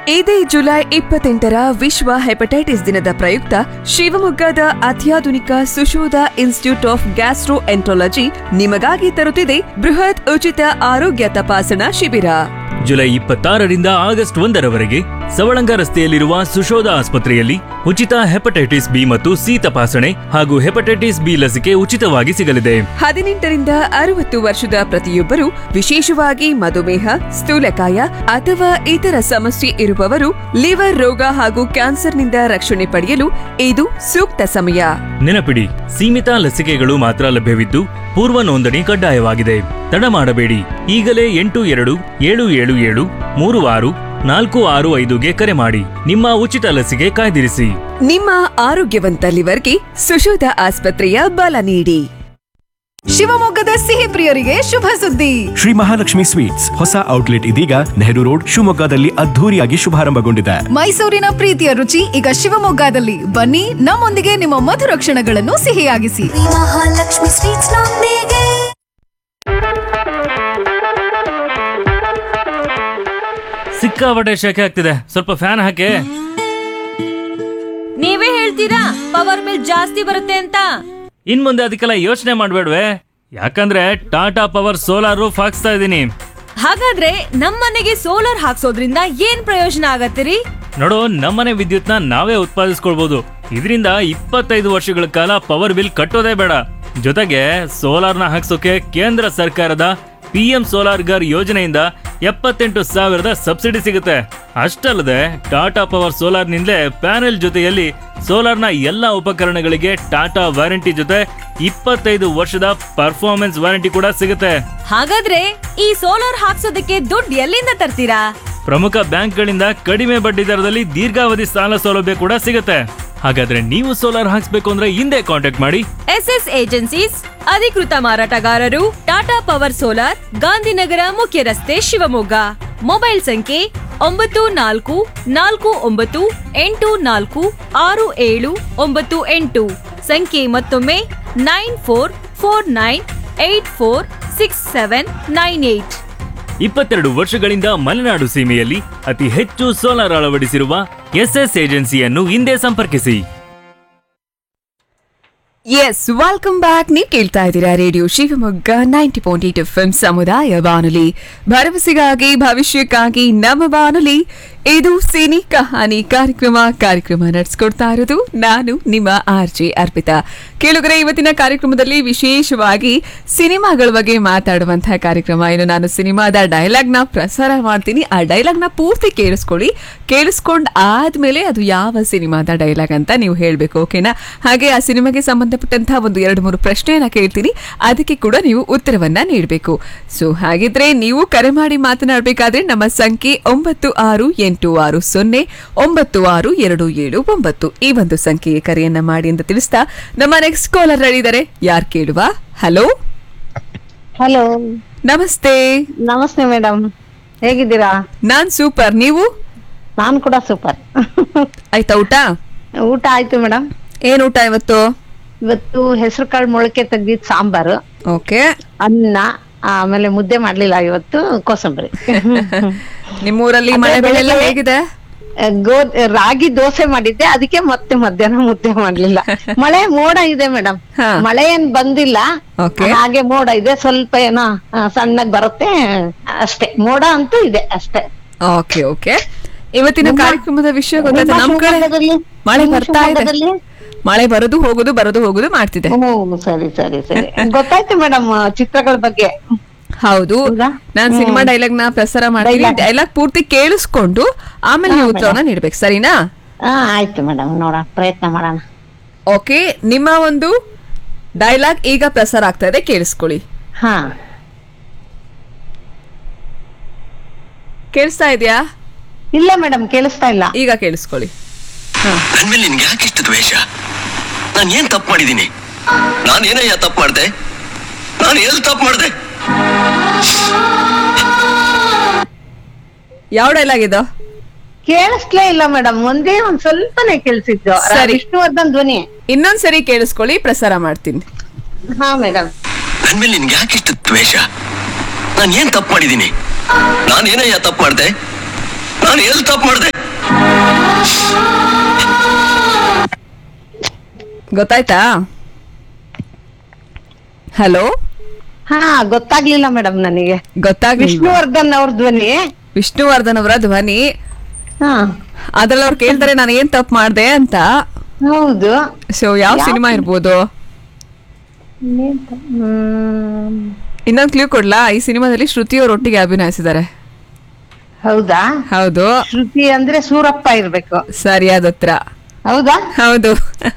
ಇದೇ ಜುಲೈ ಇಪ್ಪತ್ತೆಂಟರ ವಿಶ್ವ ಹೆಪಟೈಟಿಸ್ ದಿನದ ಪ್ರಯುಕ್ತ ಶಿವಮೊಗ್ಗದ ಅತ್ಯಾಧುನಿಕ Sushodha institute of gastroenterology ನಿಮಗಾಗಿ ತರುತ್ತಿದೆ ಬೃಹತ್ ಉಚಿತ ಆರೋಗ್ಯ ತಪಾಸಣಾ ಶಿಬಿರ ಜುಲೈ ಇಪ್ಪತ್ತಾರರಿಂದ ಆಗಸ್ಟ್ ಒಂದರವರೆಗೆ ಸವಳಂಗ ರಸ್ತೆಯಲ್ಲಿರುವ ಸುಶೋಧ ಆಸ್ಪತ್ರೆಯಲ್ಲಿ ಉಚಿತ ಹೆಪಟೈಟಿಸ್ ಬಿ ಮತ್ತು ಸಿ ತಪಾಸಣೆ ಹಾಗೂ ಹೆಪಟೈಟಿಸ್ ಬಿ ಲಸಿಕೆ ಉಚಿತವಾಗಿ ಸಿಗಲಿದೆ ಹದಿನೆಂಟರಿಂದ ಅರವತ್ತು ವರ್ಷದ ಪ್ರತಿಯೊಬ್ಬರು ವಿಶೇಷವಾಗಿ ಮಧುಮೇಹ ಸ್ಥೂಲಕಾಯ ಅಥವಾ ಇತರ ಸಮಸ್ಯೆ ಇರುವವರು ಲಿವರ್ ರೋಗ ಹಾಗೂ ಕ್ಯಾನ್ಸರ್ನಿಂದ ರಕ್ಷಣೆ ಪಡೆಯಲು ಇದು ಸೂಕ್ತ ಸಮಯ ನೆನಪಿಡಿ ಸೀಮಿತ ಲಸಿಕೆಗಳು ಮಾತ್ರ ಲಭ್ಯವಿದ್ದು ಪೂರ್ವ ನೋಂದಣಿ ಕಡ್ಡಾಯವಾಗಿದೆ ತಡ ಮಾಡಬೇಡಿ ಈಗಲೇ ಎಂಟು ಎರಡು ಏಳು ಏಳು ಏಳು ಮೂರು ಆರು ನಾಲ್ಕು ಆರು ಐದುಗೆ ಕರೆ ಮಾಡಿ ನಿಮ್ಮ ಉಚಿತ ಲಸಿಕೆ ಕಾಯ್ದಿರಿಸಿ ನಿಮ್ಮ ಆರೋಗ್ಯವಂತ ಲಿವರ್ಗೆ ಸುಶೋಧ ಆಸ್ಪತ್ರೆಯ ಬಲ ನೀಡಿ ಶಿವಮೊಗ್ಗದ ಸಿಹಿ ಪ್ರಿಯರಿಗೆ ಶುಭ ಸುದ್ದಿ ಶ್ರೀ ಮಹಾಲಕ್ಷ್ಮಿ ಸ್ವೀಟ್ಸ್ ಹೊಸ ಔಟ್ಲೆಟ್ ಇದೀಗ ನೆಹರು ರೋಡ್ ಶಿವಮೊಗ್ಗದಲ್ಲಿ ಅದ್ಧೂರಿಯಾಗಿ ಶುಭಾರಂಭಗೊಂಡಿದೆ ಮೈಸೂರಿನ ಪ್ರೀತಿಯ ರುಚಿ ಈಗ ಶಿವಮೊಗ್ಗದಲ್ಲಿ ಬನ್ನಿ ನಮ್ಮೊಂದಿಗೆ ನಿಮ್ಮ ಮಧುರ ಕ್ಷಣಗಳನ್ನು ಸಿಹಿಯಾಗಿಸಿ ಶ್ರೀ ಮಹಾಲಕ್ಷ್ಮಿ ಸ್ವೀಟ್ಸ್ ನೊಂದಿಗೆ ಸಿಕ್ಕಾಪಟ್ಟೆ ಶೆಕೆ ಆಗ್ತಿದೆ ಸ್ವಲ್ಪ ಫ್ಯಾನ್ ಹಾಕಿ ನೀವೇ ಹೇಳ್ತೀರಾ ಪವರ್ ಬಿಲ್ ಜಾಸ್ತಿ ಬರುತ್ತೆ ಅಂತ ಇನ್ ಮುಂದೆ ಅದಕ್ಕೆಲ್ಲ ಯೋಚನೆ ಮಾಡ್ಬೇಡ್ವೆ ಯಾಕಂದ್ರೆ ಟಾಟಾ ಪವರ್ ಸೋಲಾರ್ ರೂಫ್ ಹಾಕ್ಸ್ತಾ ಇದ್ದೀನಿ ಹಾಗಾದ್ರೆ ನಮ್ಮನೆಗೆ ಸೋಲಾರ್ ಹಾಕ್ಸೋದ್ರಿಂದ ಏನ್ ಪ್ರಯೋಜನ ಆಗತ್ತಿರಿ ನೋಡು ನಮ್ಮನೆ ವಿದ್ಯುತ್ನ ನಾವೇ ಉತ್ಪಾದಿಸ್ಕೊಳ್ಬಹುದು ಇದರಿಂದ ಇಪ್ಪತ್ತೈದು ವರ್ಷಗಳ ಕಾಲ ಪವರ್ ಬಿಲ್ ಕಟ್ಟೋದೇ ಬೇಡ ಜೊತೆಗೆ ಸೋಲಾರ್ನ ಹಾಕ್ಸೋಕೆ ಕೇಂದ್ರ ಸರ್ಕಾರದ ಪಿ ಎಂ ಸೋಲಾರ್ ಗರ್ ಯೋಜನೆಯಿಂದ ಎಪ್ಪತ್ತೆಂಟು ಸಾವಿರದ ಸಬ್ಸಿಡಿ ಸಿಗುತ್ತೆ ಅಷ್ಟಲ್ಲದೆ ಟಾಟಾ ಪವರ್ ಸೋಲಾರ್ನಿಂದಲೇ ಪ್ಯಾನೆಲ್ ಜೊತೆಯಲ್ಲಿ ಸೋಲಾರ್ನ ಎಲ್ಲ ಉಪಕರಣಗಳಿಗೆ ಟಾಟಾ ವಾರಂಟಿ ಜೊತೆ ಇಪ್ಪತ್ತೈದು ವರ್ಷದ ಪರ್ಫಾರ್ಮೆನ್ಸ್ ವಾರಂಟಿ ಕೂಡ ಸಿಗುತ್ತೆ ಹಾಗಾದ್ರೆ ಈ ಸೋಲಾರ್ ಹಾಕ್ಸೋದಕ್ಕೆ ದುಡ್ಡು ಎಲ್ಲಿಂದ ತರ್ತೀರಾ ಪ್ರಮುಖ ಬ್ಯಾಂಕ್ಗಳಿಂದ ಕಡಿಮೆ ಬಡ್ಡಿ ದರದಲ್ಲಿ ದೀರ್ಘಾವಧಿ ಸಾಲ ಸೌಲಭ್ಯ ಕೂಡ ಸಿಗುತ್ತೆ ಹಾಗಾದ್ರೆ ನೀವು ಸೋಲಾರ್ ಹಾಕ್ಸ್ಬೇಕು ಅಂದ್ರೆ ಹಿಂದೆ ಕಾಂಟ್ಯಾಕ್ಟ್ ಮಾಡಿ ಎಸ್ ಎಸ್ ಏಜೆನ್ಸೀಸ್ ಅಧಿಕೃತ ಮಾರಾಟಗಾರರು ಟಾಟಾ ಪವರ್ ಸೋಲಾರ್ ಗಾಂಧಿನಗರ ಮುಖ್ಯ ರಸ್ತೆ ಶಿವಮೊಗ್ಗ ಮೊಬೈಲ್ ಸಂಖ್ಯೆ ಒಂಬತ್ತು ನಾಲ್ಕು ನಾಲ್ಕು ಒಂಬತ್ತು ಎಂಟು ನಾಲ್ಕು ಆರು ಏಳು ಒಂಬತ್ತು ಎಂಟು ಸಂಖ್ಯೆ ಮತ್ತೊಮ್ಮೆ nine four four nine eight four six seven nine eight ಇಪ್ಪತ್ತೆರಡು ವರ್ಷಗಳಿಂದ ಮಲೆನಾಡು ಸೀಮೆಯಲ್ಲಿ ಅತಿ ಹೆಚ್ಚು ಸೋಲಾರ್ ಅಳವಡಿಸಿರುವ ಎಸ್ಎಸ್ ಏಜೆನ್ಸಿಯನ್ನು ಹಿಂದೆ ಸಂಪರ್ಕಿಸಿ ಎಸ್ ವೆಲ್ಕಮ್ ಬ್ಯಾಕ್ ನೀವು ಕೇಳ್ತಾ ಇದ್ದೀರಾ radio Shivamogga ninety point eight F ಸಮುದಾಯ ಬಾನುಲಿ ಭರವಸೆಗಾಗಿ ಭವಿಷ್ಯಕ್ಕಾಗಿ ನಮ್ಮ ಬಾನುಲಿ ಇದು ಸಿನಿ ಕಹಾನಿ ಕಾರ್ಯಕ್ರಮ ಕಾರ್ಯಕ್ರಮ ನಡೆಸ್ಕೊಡ್ತಾ ಇರೋದು ನಾನು ನಿಮ್ಮ ಆರ್ ಜೆ ಅರ್ಪಿತಾ ಕೇಳುಗರೆ ಇವತ್ತಿನ ಕಾರ್ಯಕ್ರಮದಲ್ಲಿ ವಿಶೇಷವಾಗಿ ಸಿನಿಮಾಗಳ ಬಗ್ಗೆ ಮಾತಾಡುವಂತಹ ಕಾರ್ಯಕ್ರಮ ಏನು ನಾನು ಸಿನಿಮಾದ ಡೈಲಾಗ್ ನ ಪ್ರಸಾರ ಮಾಡ್ತೀನಿ ಆ ಡೈಲಾಗ್ ನ ಪೂರ್ತಿ ಕೇಳಿಸ್ಕೊಳ್ಳಿ ಕೇಳಿಸ್ಕೊಂಡ್ ಆದ್ಮೇಲೆ ಅದು ಯಾವ ಸಿನಿಮಾದ ಡೈಲಾಗ್ ಅಂತ ನೀವು ಹೇಳ್ಬೇಕು ಓಕೆನಾ ಹಾಗೆ ಆ ಸಿನಿಮಾಗೆ ಸಂಬಂಧಪಟ್ಟಂತಹ ಒಂದು ಎರಡು ಮೂರು ಪ್ರಶ್ನೆಯನ್ನ ಕೇಳ್ತೀನಿ ಅದಕ್ಕೆ ಕೂಡ ನೀವು ಉತ್ತರವನ್ನ ನೀಡಬೇಕು ಸೊ ಹಾಗಿದ್ರೆ ನೀವು ಕರೆ ಮಾಡಿ ಮಾತನಾಡಬೇಕಾದ್ರೆ ನಮ್ಮ ಸಂಖ್ಯೆ ಒಂಬತ್ತು ಆರು ಎಂಟು ಆರು ಸೊನ್ನೆ ಒಂಬತ್ತು ಆರು ಎರಡು ಏಳು ಒಂಬತ್ತು ಈ ಒಂದು ಸಂಖ್ಯೆಗೆ ಕರೆಯನ್ನ ಮಾಡಿ ಅಂತ ತಿಳಿಸ್ತಾ ನಮ್ಮ ನೆಕ್ಸ್ಟ್ ಕಾಲರ್ ರೆಡಿ ಇದ್ದಾರೆ ಯಾರು ಕೇಳುವ ಹಲೋ ಹಲೋ ನಮಸ್ತೆ ನಮಸ್ತೆ ಮೇಡಮ್ ಹೇಗಿದ್ದೀರಾ ನಾನ್ ಸೂಪರ್ ನೀವು ನಾನು ಕೂಡ ಸೂಪರ್ ಆಯ್ತಾ ಊಟ ಊಟ ಆಯ್ತು ಮೇಡಮ್ ಏನ್ ಊಟ ಇವತ್ತು ಇವತ್ತು ಹೆಸರು ಕಾಳು ಮೊಳಕೆ ತೆಗ್ದಿದ್ ಸಾಂಬಾರು ಓಕೆ ಅನ್ನ ಆಮೇಲೆ ಮುದ್ದೆ ಮಾಡ್ಲಿಲ್ಲ ಇವತ್ತು ಕೋಸಂಬರಿ ನಿಮ್ಮೂರಲ್ಲಿ ಮಳೆ ಬೆಳೆ ಎಲ್ಲ ಹೇಗಿದೆ ಗೋ ರಾಗಿ ದೋಸೆ ಮಾಡಿದ್ದೆ ಅದಕ್ಕೆ ಮತ್ತೆ ಮಧ್ಯಾಹ್ನ ಮುದ್ದೆ ಮಾಡ್ಲಿಲ್ಲ ಮಳೆ ಮೋಡ ಇದೆ ಮೇಡಮ್ ಹಾ. ಮಳೆ ಏನ್ ಬಂದಿಲ್ಲ Okay. ಹಾಗೆ ಮೋಡ ಇದೆ ಸ್ವಲ್ಪ ಏನೋ ಆ, ಸಣ್ಣಗ್ ಬರುತ್ತೆ ಅಷ್ಟೇ ಮೋಡ ಅಂತೂ ಇದೆ ಅಷ್ಟೇ ಓಕೆ ಓಕೆ ಇವತ್ತಿನ ನಿಮ್ಮ- ಕಾರ್ಯಕ್ರಮದ ವಿಷಯ ಗೊತ್ತಾಯ್ತಾ ನಿಮ್ಮ ನಮ್ ಕಡೆ ಶಿವಮೊಗ್ಗದಲ್ಲಿ- ಮಳೆ ನಿಮ್ಮ ಬರ್ತಾ ಇದೆ ಶಿವಮೊಗ್ಗದಲ್ಲಿ? ಮಳೆ ಬರೋದು ಹೋಗುದು ಬರೋದು ಹೋಗುದು ಮಾಡ್ತಿದೆ ಹ್ಮ್ ಸರಿ ಸರಿ ಸರಿ ಗೊತ್ತಾಯ್ತು ಮೇಡಮ್ ಚಿತ್ರಗಳ ಬಗ್ಗೆ ಹೌದು ಹೌದಾ? ನಾನ್ ಸಿನಿಮಾ ಡೈಲಾಗ್ ನ ಪ್ರಸಾರ ಮಾಡ್ತೀನಿ Dialogue. ಡೈಲಾಗ್ ಪೂರ್ತಿ ಕೇಳಿಸ್ಕೊಂಡು ಆಮೇಲೆ ನೀವು ಉತ್ತರವನ್ನ ನೀಡ್ಬೇಕು ಸರಿನಾ ಹಾ ಆಯ್ತು ಮೇಡಮ್ ನೋಡೋಣ ಪ್ರಯತ್ನ ಮಾಡೋಣ ಓಕೆ ನಿಮ್ಮ ಒಂದು ಡೈಲಾಗ್ ಈಗ ಪ್ರಸಾರ ಆಗ್ತಾ ಇದೆ ಕೇಳಿಸ್ಕೊಳ್ಳಿ ಹಾ ಕೇಳಿಸ್ತಾ ಇದೆಯಾ ಇಲ್ಲ ಮೇಡಮ್ ಕೇಳಿಸ್ತಾ ಇಲ್ಲ ಈಗ ಕೇಳಿಸ್ಕೊಳ್ಳಿ ನನ್ ಮೇಲೆ ನಿನ್ಗೆ ಯಾಕಿಷ್ಟು ದ್ವೇಷ ನಾನು ಏನ್ ತಪ್ಪು ಮಾಡಿದ್ದೀನಿ ನಾನು ಏನಯ್ಯ ತಪ್ಪು ಮಾಡ್ದೆ ನಾನು ಎಲ್ಲಿ ತಪ್ಪು ಮಾಡ್ದೆ ಯಾವ ಡೈಲಾಗ್ ಇದು ಕೇಳಿಸ್ಲೇ ಇಲ್ಲ ಮೇಡಮ್ ಒಂದೇ ಒಂದ್ ಸ್ವಲ್ಪನೇ ಕೇಳಿಸಿದ್ದು ಸರಿ. ವಿಷ್ಣುವರ್ಧನ್ ಧ್ವನಿ ಇನ್ನೊಂದ್ಸರಿ ಕೇಳಿಸ್ಕೊಳ್ಳಿ ಪ್ರಸಾರ ಮಾಡ್ತೀನಿ ಹಾ ಮೇಡಮ್ ನನ್ ಮೇಲೆ ನಿನ್ಗೆ ಯಾಕಿಷ್ಟು ದ್ವೇಷ ನಾನು ಏನ್ ತಪ್ಪು ಮಾಡಿದ್ದೀನಿ ನಾನು ಏನಯ್ಯ ತಪ್ಪು ಮಾಡ್ದೆ ನಾನು ಎಲ್ಲಿ ತಪ್ಪು ಮಾಡ್ದೆ ಗೊತ್ತಾಯ್ತಾ ಹಲೋ ಹಾ ಗೊತ್ತಾಗ್ಲಿಲ್ಲ ಮೇಡಮ್ ನನಗೆ ಗೊತ್ತಾಗ್ಲಿಲ್ಲ ವಿಷ್ಣುವರ್ಧನ್ ಅವ್ರ ಧ್ವನಿ ವಿಷ್ಣುವರ್ಧನ್ ಅವರ ಧ್ವನಿ ಹಾ ಅದ್ರಲ್ಲಿ ಅವ್ರು ಕೇಳ್ತಾರೆ ನಾನು ಏನ್ ತಪ್ಪು ಮಾಡ್ದೆ ಅಂತ ಹೌದು ಸೊ ಯಾವ ಸಿನಿಮಾ ಇರ್ಬೋದು ಹ್ಮ್ ಇನ್ನೊಂದು ಕ್ಲೂ ಕೊಡ್ಲಾ ಈ ಸಿನಿಮಾದಲ್ಲಿ ಶ್ರುತಿ ಅವ್ರ ಒಟ್ಟಿಗೆ ಅಭಿನಯಿಸಿದ್ದಾರೆ ಹೌದಾ ಹೌದು ಶ್ರುತಿ ಅಂದ್ರೆ ಸೂರಪ್ಪ ಇರ್ಬೇಕು ಸರಿಯಾದ ಉತ್ತರ ಹೌದಾ ಹೌದು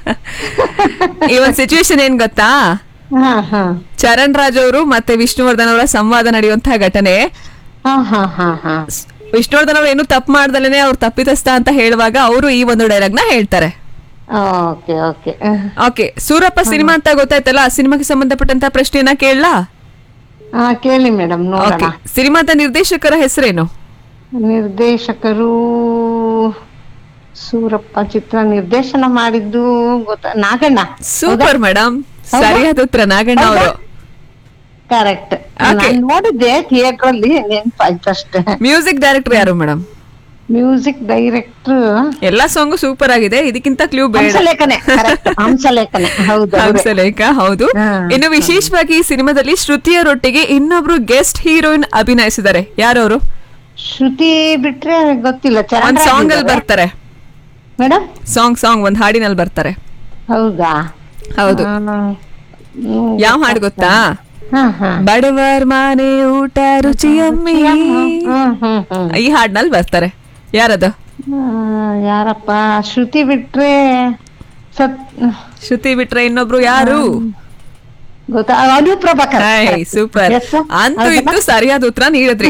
ಈ ಒಂದು ಸಿಚುವೇಶನ್ ಏನ್ ಗೊತ್ತಾ ಹಾ ಹಾ ಚರಣ್ ರಾಜ್ ಅವರು ಮತ್ತೆ ವಿಷ್ಣುವರ್ಧನ್ ಅವರ ಸಂವಾದ ನಡೆಯುವಂತಹ ಘಟನೆ ಹಾ ಹಾ ಹಾ ಹಾ ವಿಷ್ಣುವರ್ಧನ್ ಅವರು ಏನು ತಪ್ಪು ಮಾಡ್ದಲೇನೆ ಅವ್ರು ತಪ್ಪಿತಸ್ಥ ಅಂತ ಹೇಳುವಾಗ ಅವರು ಈ ಒಂದು ಡೈಲಾಗ್ ನ ಹೇಳ್ತಾರೆ okay okay okay Surappa cinema ಅಂತ ಗೊತ್ತಾಯ್ತಲ್ಲ ಆ ಸಿನಿಮಾಗೆ ಸಂಬಂಧಪಟ್ಟಂತ ಪ್ರಶ್ನೆಯನ್ನ ಕೇಳಲಾ ಹಾ ಕೇಳಿ ಮೇಡಮ್ ಓಕೆ ನೋಡೋಣ ಸಿನಿಮಾದ ನಿರ್ದೇಶಕರ ಹೆಸರೇನು ನಿರ್ದೇಶಕರು ಸೂರಪ್ಪ ಚಿತ್ರ ನಿರ್ದೇಶನ ಮಾಡಿದ್ದು ಗೊತ್ತಾ ನಾಗಣ್ಣ ಸೂಪರ್ ಮೇಡಮ್ ಸರಿಯಾದ ಉತ್ತರ ನಾಗಣ್ಣ ಅವರು ಕರೆಕ್ಟ್ Okay. ನೋಡಿದ್ದೆ ಥಿಯೇಟರ್ ಅಲ್ಲಿ ನೆನ್ಪಾಯ್ತು ಅಷ್ಟೇ ಮ್ಯೂಸಿಕ್ ಡೈರೆಕ್ಟರ್ ಯಾರು ಮೇಡಮ್ ಮ್ಯೂಸಿಕ್ ಡೈರೆಕ್ಟರ್ ಎಲ್ಲಾ ಸಾಂಗು ಸೂಪರ್ ಆಗಿದೆ ಇದಕ್ಕಿಂತ ಕ್ಲೂ ಬೇಡ ಹಂಸಲೇಖನೆ correct, ಹಂಸಲೇಖನೆ ಹೌದು ಅವ್ರೇ. ಹಂಸಲೇಖ ಹೌದು ಹಾ. ಇನ್ನು ವಿಶೇಷವಾಗಿ ಈ ಸಿನಿಮಾದಲ್ಲಿ ಶ್ರುತಿಯರೊಟ್ಟಿಗೆ ಇನ್ನೊಬ್ರು ಗೆಸ್ಟ್ ಹೀರೋಯಿನ್ ಅಭಿನಯಿಸಿದ್ದಾರೆ ಯಾರವರು ಶ್ರುತಿ ಬಿಟ್ರೆ ಗೊತ್ತಿಲ್ಲ ಒಂದ್ ಸಾಂಗ್ ಅಲ್ಲಿ ಬರ್ತಾರೆ ಮೇಡಮ್ ಸಾಂಗ್ ಸಾಂಗ್ ಒಂದ್ ಹಾಡಿನಲ್ಲಿ ಬರ್ತಾರೆ ಹೌದಾ ಹೌದು ಆ, ಹ್ಮ್, ಯಾವ ಹಾಡು ಗೊತ್ತಾ ಹಾ ಹಾ ಬಡವರ್ ಮನೆ ಊಟ ರುಚಿಯಮ್ಮಿ ಹ್ಮ್ ಹ್ಮ್ ಹ್ಮ್ ಈ ಹಾಡ್ನಲ್ಲಿ ಬರ್ತಾರೆ ಯಾರದು ಆ, ಯಾರಪ್ಪ ಶ್ರುತಿ ಬಿಟ್ರೆ ಸತ್ ಶ್ರುತಿ ಬಿಟ್ರೆ ಇನ್ನೊಬ್ರು ಯಾರು ಗೊತ್ತಾ ಅನುಪ್ರಭಾಕರ್ ಸೂಪರ್ Yes, sir. ಅಂತೂ ಹೌದಾ? ಇತ್ತು ಸರಿಯಾದ ಉತ್ತರ ನೀಡಿದ್ರಿ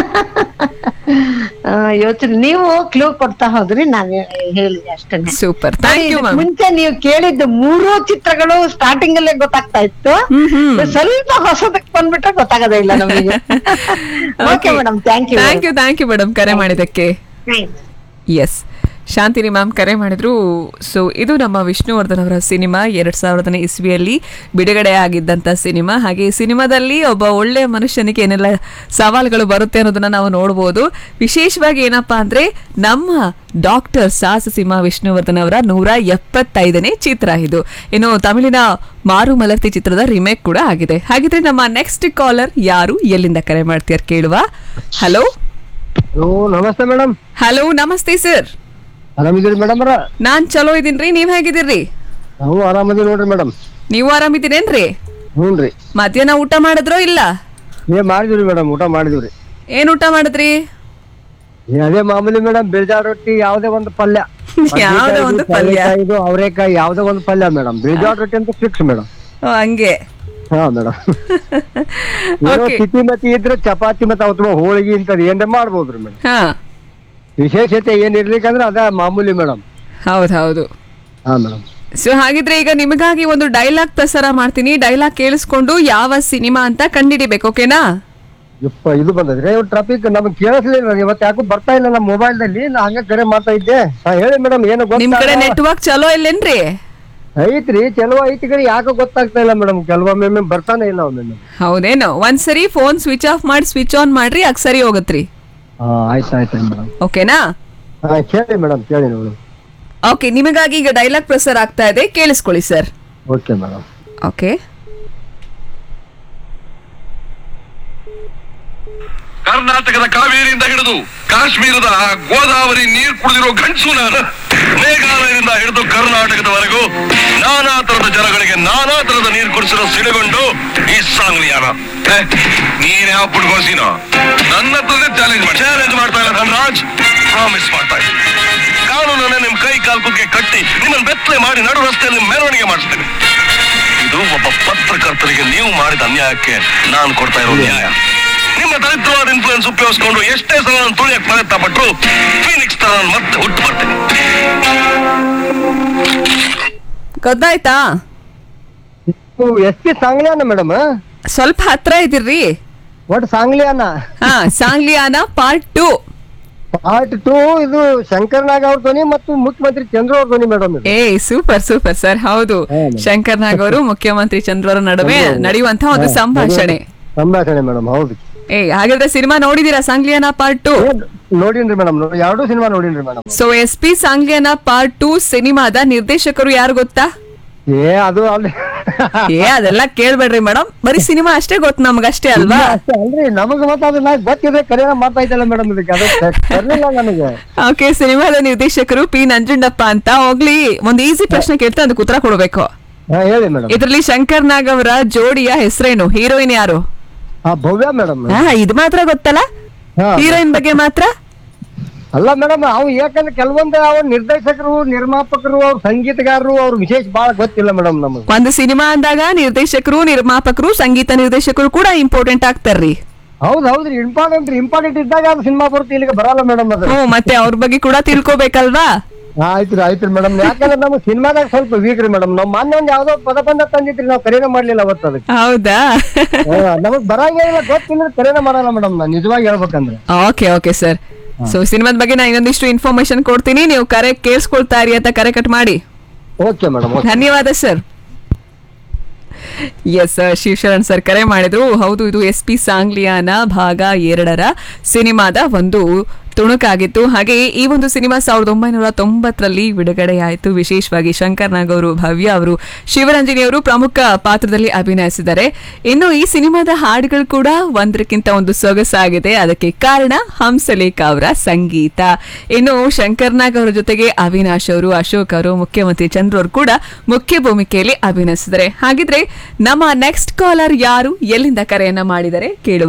ಆ, ಯೋಚನೆ ನೀವು ಕ್ಲೂ ಕೊಡ್ತಾ ಹೋದ್ರಿ ನಾನು ಹೇಳಿದೆ ಅಷ್ಟೇ ಸೂಪರ್ ಥ್ಯಾಂಕ್ ಯು ಮ್ಯಾಮ್ ಮುಂಚೆ ನೀವು ಕೇಳಿದ್ದು ಮೂರು ಚಿತ್ರಗಳು ಸ್ಟಾರ್ಟಿಂಗ್ ಅಲ್ಲೇ ಗೊತ್ತಾಗ್ತಾ ಇತ್ತು ಸ್ವಲ್ಪ ಹೊಸದಕ್ಕೆ ಬಂದ್ಬಿಟ್ರೆ ಗೊತ್ತಾಗೋದೇ ಇಲ್ಲ ನಮಗೆ okay madam thank you thank you thank you madam ಕರೆ ಮಾಡಿದ್ದಕ್ಕೆ ಎಸ್ ಶಾಂತಿನಿ ಮ್ಯಾಮ್ ಕರೆ ಮಾಡಿದ್ರು ಸೊ ಇದು ನಮ್ಮ ವಿಷ್ಣುವರ್ಧನ್ ಅವರ ಸಿನಿಮಾ ಎರಡ್ ಸಾವಿರದನೇ ಇಸ್ವಿಯಲ್ಲಿ ಬಿಡುಗಡೆ ಆಗಿದ್ದಂಥ ಸಿನಿಮಾ ಹಾಗೆ ಈ ಸಿನಿಮಾದಲ್ಲಿ ಒಬ್ಬ ಒಳ್ಳೆ ಮನುಷ್ಯನಿಗೆ ಏನೆಲ್ಲ ಸವಾಲುಗಳು ಬರುತ್ತೆ ಅನ್ನೋದನ್ನ ನಾವು ನೋಡ್ಬೋದು ವಿಶೇಷವಾಗಿ ಏನಪ್ಪಾ ಅಂದ್ರೆ ನಮ್ಮ ಡಾಕ್ಟರ್ ಸಾಹಸ ಸಿಂಹ ವಿಷ್ಣುವರ್ಧನ್ ಅವರ ನೂರ ಎಪ್ಪತ್ತೈದನೇ ಚಿತ್ರ ಇದು ಇನ್ನು ತಮಿಳಿನ ಮಾರು ಮಲರ್ತಿ ಚಿತ್ರದ ರಿಮೇಕ್ ಕೂಡ ಆಗಿದೆ ಹಾಗಿದ್ರೆ ನಮ್ಮ ನೆಕ್ಸ್ಟ್ ಕಾಲರ್ ಯಾರು ಎಲ್ಲಿಂದ ಕರೆ ಮಾಡ್ತೀರ ಕೇಳುವ ಹಲೋ ನಮಸ್ತೆ ಮೇಡಮ್ ಹಲೋ ನಮಸ್ತೆ ಸರ್ ಆರಾಮಿದ್ದೀರಿ ಮೇಡಮ್ ಅವ್ರ ನಾನ್ ಚಲೋ ಇದೀನ್ರಿ ನೀವ್ ಹೇಗಿದ್ದೀರಿ ನಾವು ಆರಾಮದೀವಿ ನೋಡ್ರಿ ಮೇಡಮ್ ನೀವು ಆರಾಮಿದ್ದೀರೇನ್ರಿ ಹ್ಞೂ ರೀ ಮಧ್ಯಾಹ್ನ ಊಟ ಮಾಡಿದ್ರೋ ಇಲ್ಲ ಏ ಮಾಡಿದಿವ್ರಿ ಮೇಡಮ್ ಊಟ ಮಾಡಿದಿವ್ರಿ ಏನ್ ಊಟ ಮಾಡಿದ್ರಿ ಏ ಅದೇ ಮಾಮೂಲಿ ಮೇಡಮ್ ಬಿಳಿಜಾಳ ರೊಟ್ಟಿ ಯಾವ್ದೇ ಒಂದು ಪಲ್ಯ ಯಾವ್ದೋ ಒಂದು ಪಲ್ಯ. ಇದು ಅವರೇಕಾಯಿ ಯಾವ್ದೇ ಒಂದು ಪಲ್ಯ ಮೇಡಮ್ ಬಿಳಿಜಾಳ ರೊಟ್ಟಿ ಅಂತ ಫಿಕ್ಸ್ ಮೇಡಮ್ ಓ, ಹಂಗೆ ಹಾ ಮೇಡಮ್ ಏನೋ Okay. ಸ್ಥಿತಿ ಮತಿ ಇದ್ರೆ ಚಪಾತಿ ಮತ್ತೆ ಅಥವಾ ಹೋಳಿಗೆ ಇಂಥದ್ದು ಏನ್ರ ಮಾಡ್ಬೋದ್ರಿ ಮೇಡಮ್ ಹಾ ವಿಶೇಷತೆ ಏನ್ ಇರ್ಲಿಕ್ಕಂದ್ರೆ ಅದ ಮಾಮೂಲಿ ಮೇಡಮ್ ಹೌದ್ ಹೌದು ಹಾ ಮೇಡಮ್ ಸೊ ಹಾಗಿದ್ರೆ ಈಗ ನಿಮಗಾಗಿ ಒಂದು ಡೈಲಾಗ್ ಪ್ರಸಾರ ಮಾಡ್ತೀನಿ ಡೈಲಾಗ್ ಕೇಳಿಸ್ಕೊಂಡು ಯಾವ ಸಿನಿಮಾ ಅಂತ ಕಂಡಿಡಿಬೇಕು ಓಕೆನಾ ಯಪ್ಪ ಇದು ಬಂದದ್ರಿ ಟ್ರಾಫಿಕ್ ನಮ್ಗೆ ಕೇಳಿಸ್ಲಿಲ್ಲ ಇವತ್ತು ಯಾಕೋ ಬರ್ತಾ ಇಲ್ಲ ನಮ್ಮ ಮೊಬೈಲ್ ನಲ್ಲಿ ನಾ ಹಂಗ ಕರೆ ಮಾಡ್ತಾ ಇದ್ದೆ ಹಾ ಹೇಳಿ ಮೇಡಮ್ ಏನು ನಿಮ್ ಕಡೆ ಗೊತ್ತಾಗ ನೆಟ್ವರ್ಕ್ ಚಲೋ ಇಲ್ಲೇನ್ರಿ ಐತ್ರಿ ಕೆಲವು ಐತಿ ಕಡೆ ಯಾಕೋ ಗೊತ್ತಾಗ್ತಾ ಇಲ್ಲ ಮೇಡಮ್ ಕೆಲವೊಮ್ಮೆ ಬರ್ತಾನೆ ಇಲ್ಲ ಒಮ್ಮೆ ಹೌದೇನು ಒಂದ್ಸರಿ ಫೋನ್ ಸ್ವಿಚ್ ಆಫ್ ಮಾಡಿ ಸ್ವಿಚ್ ಆನ್ ಮಾಡ್ರಿ ಆಗ ಸರಿ ಹೋಗತ್ರಿ ಹಾ ಆಯ್ತು ಆಯ್ತು ಮೇಡಮ್ ಓಕೆನಾ ಹಾ ಕೇಳಿ ಮೇಡಮ್ ಕೇಳಿ ಮೇಡಮ್ ಓಕೆ ನಿಮಗಾಗಿ ಈಗ ಡೈಲಾಗ್ ಪ್ರಸಾರ ಆಗ್ತಾ ಇದೆ ಕೇಳಿಸ್ಕೊಳ್ಳಿ ಸರ್ ಓಕೆ ಮೇಡಮ್ ಓಕೆ ಕರ್ನಾಟಕದ ಕಾವೇರಿಯಿಂದ ಹಿಡಿದು ಕಾಶ್ಮೀರದ ಗೋದಾವರಿ ನೀರು ಕುಡಿದಿರೋ ಗಂಡಸು ನಾನು ಮೇಘಾಲಯದಿಂದ ಹಿಡಿದು ಕರ್ನಾಟಕದವರೆಗೂ ನಾನಾ ತರದ ಜನಗಳಿಗೆ ನಾನಾ ತರದ ನೀರು ಕುಡಿಸಿರೋ ಸಿಡಿಗೊಂಡು ಈ ಸಾಂಗ್ಲಿಯಾನ ಛೆ, ನೀನ್ ಯಾವ ಪುಡ್ಗೋಸಿನೋ ನನ್ನ ಹತ್ರನೇ ಚಾಲೆಂಜ್ ಮಾಡಿ ಚಾಲೆಂಜ್ ಮಾಡ್ತಾ ಇಲ್ಲ ಧನರಾಜ್ ಪ್ರಾಮಿಸ್ ಮಾಡ್ತಾ ಇದ್ದೀನಿ ಕಾನೂನನ್ನ ನಿಮ್ ಕೈ ಕಾಲ್ ಕುಕ್ಕೆ ಕಟ್ಟಿ ನಿಮ್ಮನ್ನ ಬೆತ್ತಲೆ ಮಾಡಿ ನಡು ರಸ್ತೆಯಲ್ಲಿ ಮೆರವಣಿಗೆ ಮಾಡಿಸ್ತೇನೆ ಇದು ಒಬ್ಬ ಪತ್ರಕರ್ತರಿಗೆ ನೀವು ಮಾಡಿದ ಅನ್ಯಾಯಕ್ಕೆ ನಾನು ಕೊಡ್ತಾ ಇರೋ ನ್ಯಾಯ ನಿಮ್ಮ ದರಿದ್ರವಾದ ಇನ್ಫ್ಲೂಯೆನ್ಸ್ ಉಪಯೋಗಿಸ್ಕೊಂಡು ಎಷ್ಟೇ ಸಲ ನಾನು ತುಳಿಯಕ್ ಪ್ರಯತ್ನ ಪಟ್ಟರು ಫೀನಿಕ್ಸ್ ತರ ನಾನು ಮತ್ತೆ ಹುಟ್ಟು ಬರ್ತೀನಿ ಗೊತ್ತಾಯ್ತಾ ಎಸ್ ಪಿ ಸಾಂಗ್ಲಿಯಾನ ಮೇಡಮ್ ಸ್ವಲ್ಪ ಹತ್ರ ಇದಿರ್ರಿ ಒಟ್ಟು ಸಾಂಗ್ಲಿಯಾನ ಹಾ Sangliyana part two part two ಇದು ಶಂಕರ್ ನಾಗ್ ಅವ್ರ ಧ್ವನಿ ಮತ್ತು ಮುಖ್ಯಮಂತ್ರಿ ಚಂದ್ರ ಅವ್ರ ಧ್ವನಿ ಮೇಡಮ್ ಏ ಸೂಪರ್ ಸೂಪರ್ ಸರ್ ಹೌದು ಶಂಕರ್ ನಾಗ್ ಅವರು ಮುಖ್ಯಮಂತ್ರಿ ಚಂದ್ರವರ ನಡುವೆ ನಡೆಯುವಂತಹ ಒಂದು ಸಂಭಾಷಣೆ ಸಂಭಾಷಣೆ ಮೇಡಮ್ ಹೌದು ಏ ಹಾಗಾದ್ರೆ ಸಿನಿಮಾ ನೋಡಿದೀರಾ ಸಾಂಗ್ಲಿಯಾನ ಪಾರ್ಟ್ ಟು ನೋಡಿನ್ರಿ ಮೇಡಮ್ ಎರಡೂ ಸಿನಿಮಾ ನೋಡಿನ್ರಿ madam so S P Sangliyana part two ಸಿನಿಮಾದ ನಿರ್ದೇಶಕರು ಯಾರು ಗೊತ್ತಾ ಏ ಅದು ಅಲ್ಲಿ ಏ ಅದೆಲ್ಲ ಕೇಳ್ಬೇಡ್ರಿ ಮೇಡಮ್ ಬರೀ ಸಿನಿಮಾ ಅಷ್ಟೇ ಗೊತ್ತು ನಮ್ಗಷ್ಟೇ ಅಲ್ವಾ ಅಷ್ಟೇ ಅಲ್ರಿ ನಮಗ ಮತ್ತೆ ಅದನ್ನ ಗೊತ್ತಿದೆ ಕರೆನ ಮಾಡ್ತಾ ಇದ್ದಲ್ಲ ಮೇಡಮ್ ಇದಕ್ಕೆ ಅದು ಬರ್ಲಿಲ್ಲ ನನಗೆ ಓಕೆ ಸಿನಿಮಾದ ನಿರ್ದೇಶಕರು ಪಿ ನಂಜುಂಡಪ್ಪ ಅಂತ ಹೋಗ್ಲಿ ಒಂದು ಈಸಿ ಪ್ರಶ್ನೆ ಕೇಳ್ತಾ ಅದಕ್ಕೆ ಉತ್ತರ ಕೊಡ್ಬೇಕು ಹಾ ಹೇಳಿ ಮೇಡಮ್ ಇದ್ರಲ್ಲಿ ಶಂಕರ್ ನಾಗ್ ಅವರ ಜೋಡಿಯ ಹೆಸರೇನು ಹೀರೋಯಿನ್ ಯಾರು ಹಾ ಭವ್ಯ ಮೇಡಮ್ ಹಾ ಇದು ಮಾತ್ರ ಗೊತ್ತಲ್ಲ ಹಾ. ಹೀರೋಯಿನ್ ಬಗ್ಗೆ ಮಾತ್ರ ಅಲ್ಲ ಮೇಡಮ್ ಅವು ಯಾಕಂದ್ರೆ ಕೆಲವೊಂದು ಅವ್ರ ನಿರ್ದೇಶಕರು ನಿರ್ಮಾಪಕರು ಅವ್ರ ಸಂಗೀತಗಾರರು ಅವ್ರ ವಿಶೇಷ ಬಹಳ ಗೊತ್ತಿಲ್ಲ ಮೇಡಮ್ ನಮಗೆ ಒಂದು ಸಿನಿಮಾ ಅಂದಾಗ ನಿರ್ದೇಶಕರು ನಿರ್ಮಾಪಕರು ಸಂಗೀತ ನಿರ್ದೇಶಕರು ಕೂಡ ಇಂಪಾರ್ಟೆಂಟ್ ಆಗ್ತಾರ್ರಿ ಹೌದ್ ಹೌದ್ರಿ ಇಂಪಾರ್ಟೆಂಟ್ ರೀ ಇಂಪಾರ್ಟೆಂಟ್ ಇದ್ದಾಗ ಅದು ಸಿನಿಮಾ ಬರುತ್ತೆ ಇಲ್ಲಿಗೆ ಬರಲ್ಲ ಮೇಡಮ್ ಅದು ಹ್ಮ್ ಮತ್ತೆ ಅವ್ರ ಬಗ್ಗೆ ಕೂಡ ತಿಳ್ಕೊಬೇಕಲ್ವಾ ಆಯ್ತ್ರಿ ಆಯ್ತ್ರಿ ಮೇಡಮ್ ಯಾಕಂದ್ರೆ ನಮ್ಗೆ ಸಿನಿಮಾದಾಗ ಸ್ವಲ್ಪ ವೀಕ್ ರೀ ಮೇಡಮ್ ನಾವ್ ಮೊನ್ನೆ ಒಂದ್ ಯಾವ್ದೋ ಪದ ಬಂದ ತಂದಿದ್ರಿ ನಾವ್ ಕರೆನ ಮಾಡ್ಲಿಲ್ಲ ಅವತ್ತು ಅದಕ್ಕೆ ಹೌದಾ ಹಾ, ನಮಗ್ ಬರಂಗೇ ಇಲ್ಲ ಗೊತ್ತಿಲ್ಲ ಕರೆನ ಮಾಡಲ್ಲ ಮೇಡಮ್ ನಾ ನಿಜವಾಗಿ ಹೇಳ್ಬೇಕಂದ್ರೆ ಓಕೆ ಓಕೆ ಸರ್ ಸೊ ಸಿನಿಮಾದ ಬಗ್ಗೆ ನಾನು ಇನ್ನೊಂದಿಷ್ಟು ಇನ್ಫಾರ್ಮೇಶನ್ ಕೊಡ್ತೀನಿ ನೀವು ಕರೆ ಕೇಳಿಸ್ಕೊಳ್ತಾ ಇರಿ ಅಂತ ಕರೆ ಕಟ್ ಮಾಡಿ ಓಕೆ ಮೇಡಮ್ ಧನ್ಯವಾದ ಸರ್ ಎಸ್ ಶಿವಶರಣ್ ಸರ್ ಕರೆ ಮಾಡಿದ್ರು ಹೌದು ಇದು ಎಸ್ ಪಿ ಸಾಂಗ್ಲಿಯಾನ ಭಾಗ ಎರಡರ ಸಿನಿಮಾದ ಒಂದು ತುಣುಕಾಗಿತ್ತು ಹಾಗೆ ಈ ಒಂದು ಸಿನಿಮಾ ಸಾವಿರದ ಒಂಬೈನೂರ ತೊಂಬತ್ತರಲ್ಲಿ ಬಿಡುಗಡೆಯಾಯಿತು ವಿಶೇಷವಾಗಿ ಶಂಕರ್ ನಾಗ್ ಅವರು ಭವ್ಯ ಅವರು ಶಿವರಂಜನಿ ಅವರು ಪ್ರಮುಖ ಪಾತ್ರದಲ್ಲಿ ಅಭಿನಯಿಸಿದ್ದಾರೆ ಇನ್ನು ಈ ಸಿನಿಮಾದ ಹಾಡುಗಳು ಕೂಡ ಒಂದಕ್ಕಿಂತ ಒಂದು ಸೊಗಸಾಗಿದೆ ಅದಕ್ಕೆ ಕಾರಣ ಹಂಸಲೇಖ ಅವರ ಸಂಗೀತ ಇನ್ನು ಶಂಕರ್ ನಾಗ್ ಅವರ ಜೊತೆಗೆ ಅವಿನಾಶ್ ಅವರು ಅಶೋಕ್ ಅವರು ಮುಖ್ಯಮಂತ್ರಿ ಚಂದ್ರ ಅವರು ಕೂಡ ಮುಖ್ಯ ಭೂಮಿಕೆಯಲ್ಲಿ ಅಭಿನಯಿಸಿದ್ದಾರೆ ಹಾಗಿದ್ರೆ ನಮ್ಮ ನೆಕ್ಸ್ಟ್ ಕಾಲರ್ ಯಾರು ಎಲ್ಲಿಂದ ಕರೆಯನ್ನ ಮಾಡಿದರೆ ಕೇಳುವ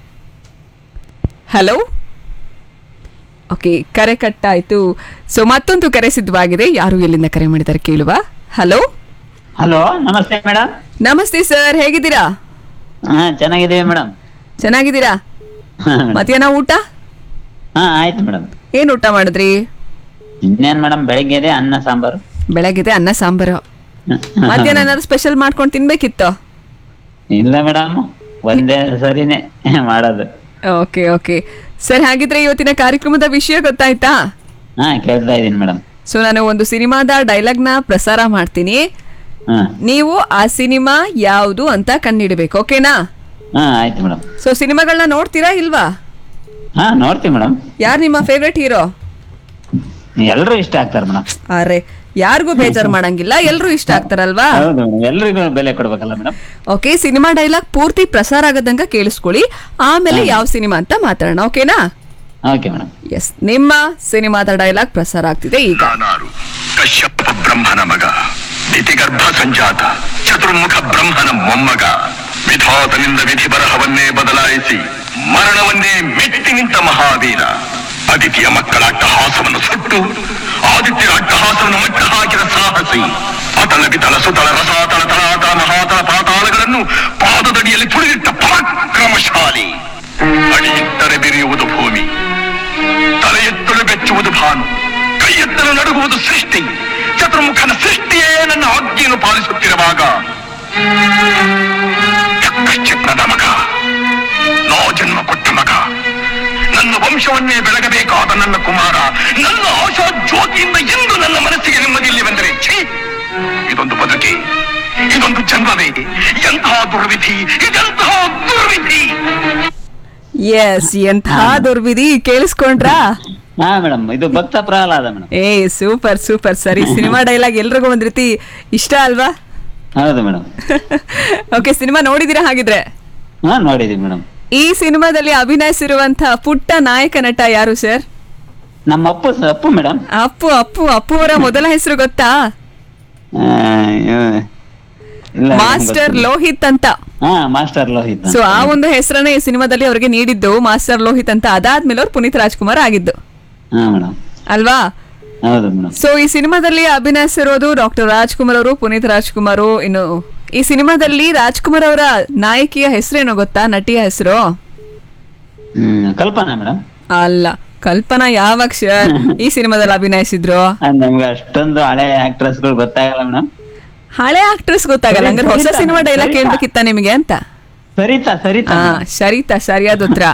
ಹಲೋ ಓಕೆ ಕರೆ ಕಟ್ಟಾಯ್ತು ಸೊ ಮತ್ತೊಂದು ಕರೆ ಸಿದ್ಧವಾಗಿದೆ ಯಾರು ಎಲ್ಲಿಂದ ಕರೆ ಮಾಡಿದ್ದಾರೆ ಕೇಳುವ ಹಲೋ ಹಲೋ ನಮಸ್ತೆ ಮೇಡಮ್ ನಮಸ್ತೆ ಸರ್ ಹೇಗಿದ್ದೀರಾ ಹಾ ಚೆನ್ನಾಗಿದ್ದೀವಿ ಮೇಡಮ್ ಚೆನ್ನಾಗಿದ್ದೀರಾ ಮಧ್ಯಾಹ್ನ ಊಟ ಹಾ ಆಯ್ತು ಮೇಡಮ್ ಏನ್ ಊಟ ಮಾಡಿದ್ರಿ ಇನ್ನೇನ್ ಮೇಡಮ್ ಬೆಳಿಗ್ಗೆ ಇದೆ ಅನ್ನ ಸಾಂಬಾರು ಬೆಳಗ್ಗೆ ಅನ್ನ ಸಾಂಬಾರು ಮಧ್ಯಾಹ್ನ ಏನಾದ್ರು ಸ್ಪೆಷಲ್ ಮಾಡ್ಕೊಂಡು ತಿನ್ಬೇಕಿತ್ತು ಇಲ್ಲ ಮೇಡಮ್ ಒಂದೇ ಸರಿನೇ ಮಾಡೋದು ಓಕೆ ಓಕೆ ಸರ್ ಹಾಗಿದ್ರೆ ಇವತ್ತಿನ ಕಾರ್ಯಕ್ರಮದ ವಿಷಯ ಗೊತ್ತಾಯ್ತಾ ಹಾ ಕೇಳ್ತಾ ಇದೀನಿ ಮೇಡಮ್ ಸೊ ನಾನು ಒಂದು ಸಿನಿಮಾದ ಡೈಲಾಗ್ ನ ಪ್ರಸಾರ ಮಾಡ್ತೀನಿ ಹಾ ನೀವು ಆ ಸಿನಿಮಾ ಯಾವುದು ಅಂತ ಕಂಡಿಡ್ಬೇಕು ಓಕೆನಾ ಹಾ ಆಯ್ತು ಮೇಡಮ್ ಸೊ ಸಿನಿಮಾಗಳನ್ನ ನೋಡ್ತೀರಾ ಇಲ್ವಾ ಹಾ ನೋಡ್ತೀವಿ ಮೇಡಮ್ ಯಾರು ನಿಮ್ಮ ಫೇವ್ರೆಟ್ ಹೀರೋ ಎಲ್ರು ಇಷ್ಟ ಆಗ್ತಾರೆ ಮೇಡಮ್ ಅರೆ ಯಾರಿಗೂ ಬೇಜಾರು ಮಾಡಂಗಿಲ್ಲ ಎಲ್ರು ಇಷ್ಟ ಆಗ್ತಾರಲ್ವಾ ಹೌದು ಮೇಡಮ್ ಎಲ್ರಿಗೂ ಬೆಲೆ ಕೊಡ್ಬೇಕಲ್ಲ ಮೇಡಮ್ ಓಕೆ ಸಿನಿಮಾ ಡೈಲಾಗ್ ಪೂರ್ತಿ ಪ್ರಸಾರ ಆಗದಂಗ ಕೇಳಿಸ್ಕೊಳ್ಳಿ ಆಮೇಲೆ ಯಾವ ಸಿನಿಮಾ ಅಂತ ಮಾತಾಡೋಣ ಓಕೆನಾ ಓಕೆ ಮೇಡಮ್ ಎಸ್ ನಿಮ್ಮ ಸಿನಿಮಾದ ಡೈಲಾಗ್ ಪ್ರಸಾರ ಆಗ್ತಿದೆ ಈಗ ನಾನಾರು ಕಶ್ಯಪ ಬ್ರಹ್ಮನ ಮಗ ದಿತಿಗರ್ಭ ಸಂಜಾತ ಚತುರ್ಮುಖ ಬ್ರಹ್ಮನ ಮೊಮ್ಮಗ ವಿಧಾತನಿಂದ ವಿಧಿ ಬರಹವನ್ನೇ ಬದಲಾಯಿಸಿ ಮರಣವನ್ನೇ ಮೆಟ್ಟಿ ನಿಂತ ಮಹಾವೀರ ಅದಿತಿಯ ಮಕ್ಕಳ ಅಟ್ಟಹಾಸವನ್ನು ಸುಟ್ಟು ಆದಿತ್ಯರ ಅಟ್ಟಹಾಸವನ್ನು ಮಟ್ಟ ಹಾಕಿದ ಸಾಹಸಿ ಅತಲ ವಿತಲ ಸುತಲ ರಸಾತಳ ತಲಾತಲ ಮಹಾತಳ ಪಾತಾಳಗಳನ್ನು ಪಾದದಡಿಯಲ್ಲಿ ತುಳಿದಿಟ್ಟ ಪರಾಕ್ರಮಶಾಲಿ ಅಡಿಯಿಟ್ಟರೆ ಬೆರೆಯುವುದು ಭೂಮಿ ತಲೆ ಎತ್ತಲು ಬೆಚ್ಚುವುದು ಭಾನು ಕೈ ಎತ್ತಲು ನಡುಗುವುದು ಸೃಷ್ಟಿ ಚತುರ್ಮುಖನ ಸೃಷ್ಟಿಯೇ ನನ್ನ ಆಜ್ಞೆಯನ್ನು ಪಾಲಿಸುತ್ತಿರುವಾಗ ಯಕ್ಷಚಿತ್ನದ ಮಗ ನೋ ಜನ್ಮ ಕೊಟ್ಟ ಮಗ ನನ್ನ ವಂಶವನ್ನೇ ಬೆಳಗಬೇಕಾದ ನನ್ನ ಕುಮಾರ ನನ್ನ ಆಶಾ ಜ್ಯೋತಿಯಿಂದ ಎಂದು ನನ್ನ ಮನಸ್ಸಿಗೆ ನೆಮ್ಮದಿಯಿಲ್ಲವೆಂದರೆ ಛೀ ಇದೊಂದು ಬದುಕಿ ಇದೊಂದು ಜನ್ಮವೇ ಎಂತಹ ದುರ್ವಿಧಿ ಇದೆಂತಹ ದುರ್ವಿಧಿ ಎಸ್ ಎಂಥ ದುರ್ವಿಧಿ ಕೇಳಿಸ್ಕೊಂಡ್ರಾ ಹಾ ಮೇಡಮ್ ಇದು ಭಕ್ತ ಪ್ರಹ್ಲಾದ ಮೇಡಮ್ ಏ ಸೂಪರ್ ಸೂಪರ್ ಸರಿ ಸಿನಿಮಾ ಡೈಲಾಗ್ ಎಲ್ರಿಗೂ ಒಂದ್ ರೀತಿ ಇಷ್ಟ ಅಲ್ವಾ ಹೌದು ಮೇಡಮ್ ಓಕೆ ಸಿನಿಮಾ ನೋಡಿದೀರಾ ಹಾಗಿದ್ರೆ ಹಾ ನೋಡಿದೀವಿ ಮೇಡಮ್ ಈ ಸಿನಿಮಾದಲ್ಲಿ ಅಭಿನಯಿಸಿರುವಂತ ಪುಟ್ಟ ನಾಯಕ ನಟ ಯಾರು ಸರ್ ನಮ್ಮ ಅಪ್ಪು ಸ- ಅಪ್ಪು ಮೇಡಮ್ ಅಪ್ಪು ಅಪ್ಪು ಅಪ್ಪು ಅವರ ಮೊದಲ ಹೆಸರು ಗೊತ್ತಾ ಇಲ್ಲ ಮಾಸ್ಟರ್ ಲೋಹಿತ್ ಅಂತ ಹಾ ಮಾಸ್ಟರ್ ಲೋಹಿತ್ ಸೊ ಆ ಒಂದು ಹೆಸರನ್ನ ಈ ಸಿನಿಮಾದಲ್ಲಿ ಅವರಿಗೆ ನೀಡಿದ್ದು ಮಾಸ್ಟರ್ ಲೋಹಿತ್ ಅಂತ ಅದಾದ್ಮೇಲೆ ಅವ್ರು ಪುನೀತ್ ರಾಜ್ಕುಮಾರ್ ಆಗಿದ್ದು ಹಾ ಮೇಡಮ್ ಅಲ್ವಾ ಹೌದು ಮೇಡಮ್ ಸೊ ಈ ಸಿನಿಮಾದಲ್ಲಿ ಅಭಿನಯಿಸಿರೋದು ಡಾಕ್ಟರ್ ರಾಜ್ಕುಮಾರ್ ಅವರು ಪುನೀತ್ ರಾಜ್ಕುಮಾರ್ ಇನ್ನು ಈ ಸಿನಿಮಾದಲ್ಲಿ ರಾಜ್ಕುಮಾರ್ ಅವರ ನಾಯಕಿಯ ಹೆಸರೇನೋ ಗೊತ್ತಾ ನಟಿಯ ಹೆಸರು ಹ್ಮ್ ಕಲ್ಪನಾ ಮೇಡಮ್ ಅಲ್ಲ ಕಲ್ಪನಾ ಯಾವಾಗ ಸರ್ ಈ ಸಿನಿಮಾದಲ್ಲಿ ಅಭಿನಯಿಸಿದ್ರು ನಮ್ಗೆ ಅಷ್ಟೊಂದು ಹಳೆ ಆಕ್ಟ್ರೆಸ್ ಗಳು ಗೊತ್ತಾಗಲ್ಲ ಮೇಡಮ್ ಹಳೆ ಆಕ್ಟ್ರೆಸ್ ಗೊತ್ತಾಗಲ್ಲ ಹಂಗಾರೆ ಹೊಸ ಸರಿತಾ, ಸಿನಿಮಾ ಡೈಲಾಗ್ ಸರಿತಾ. ಕೇಳ್ಬೇಕಿತ್ತ ನಿಮಗೆ ಅಂತ ಸರಿತಾ ಸರಿತಾ ಹಾ ಸರಿತಾ ಸರಿಯಾದ ಉತ್ತರ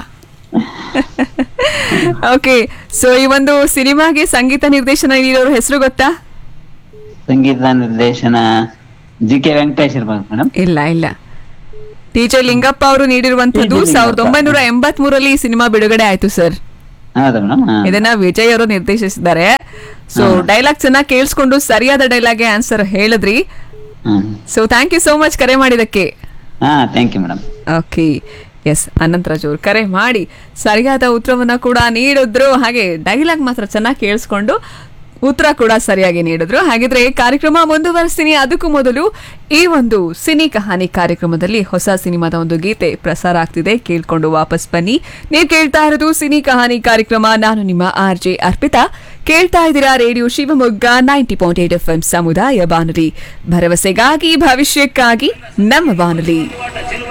ಓಕೆ ಸೊ ಈ ಒಂದು ಸಿನಿಮಾಗೆ ಸಂಗೀತ ನಿರ್ದೇಶನ ನೀಡೋರ ಹೆಸರು ಗೊತ್ತಾ ಸಂಗೀತ ನಿರ್ದೇಶನ ಜಿ ಕೆ ವೆಂಕಟೇಶ್ ಇರ್ಬೋದು ಮೇಡಮ್ ಇಲ್ಲ ಇಲ್ಲ ಟಿ ಜೆ ಲಿಂಗಪ್ಪ ಅವರು ನೀಡಿರುವಂತದ್ದು ಟಿ. ಜೆ. ಸಾವಿರದ ಲಿಂಗಪ್ಪ. ಒಂಬೈನೂರ ಎಂಬತ್ ಮೂರಲ್ಲಿ ಈ ಸಿನಿಮಾ ಬಿಡುಗಡೆ ಆಯ್ತು ಸರ್ ಹೌದಾ ಮೇಡಮ್ ಇದನ್ನ ವಿಜಯ್ ಅವರು ನಿರ್ದೇಶಿಸಿದ್ದಾರೆ ಸೊ ಡೈಲಾಗ್ ಚೆನ್ನಾಗಿ ಕೇಳಿಸ್ಕೊಂಡು ಸರಿಯಾದ ಡೈಲಾಗ್ಗೆ ಆನ್ಸರ್ ಹೇಳಿದ್ರಿ ಹ್ಮ್ so thank you so much ಕರೆ ಮಾಡಿದಕ್ಕೆ ಹಾ thank you madam okay S Anantharaj ಅವರು ಕರೆ ಮಾಡಿ ಸರಿಯಾದ ಉತ್ತರವನ್ನ ಕೂಡ ನೀಡಿದ್ರು ಹಾಗೆ ಡೈಲಾಗ್ ಮಾತ್ರ ಚೆನ್ನಾಗಿ ಕೇಳಿಸ್ಕೊಂಡು ಉತ್ತರ ಕೂಡ ಸರಿಯಾಗಿ ನೀಡಿದ್ರು ಹಾಗಿದ್ರೆ ಕಾರ್ಯಕ್ರಮ ಮುಂದುವರಿಸ್ತೀನಿ ಅದಕ್ಕೂ ಮೊದಲು ಈ ಒಂದು ಸಿನಿ ಕಹಾನಿ ಕಾರ್ಯಕ್ರಮದಲ್ಲಿ ಹೊಸ ಸಿನಿಮಾದ ಒಂದು ಗೀತೆ ಪ್ರಸಾರ ಆಗ್ತಿದೆ ಕೇಳ್ಕೊಂಡು ವಾಪಸ್ ಬನ್ನಿ ನೀವು ಕೇಳ್ತಾ ಇರೋದು ಸಿನಿ ಕಹಾನಿ ಕಾರ್ಯಕ್ರಮ ನಾನು ನಿಮ್ಮ ಆರ್ ಜೆ ಅರ್ಪಿತಾ ಕೇಳ್ತಾ ಇದ್ದೀರಾ radio Shivamogga ninety point eight F M ಸಮುದಾಯ ಬಾನುಲಿ ಭರವಸೆಗಾಗಿ ಭವಿಷ್ಯಕ್ಕಾಗಿ ನಮ್ಮ ಬಾನುಲಿ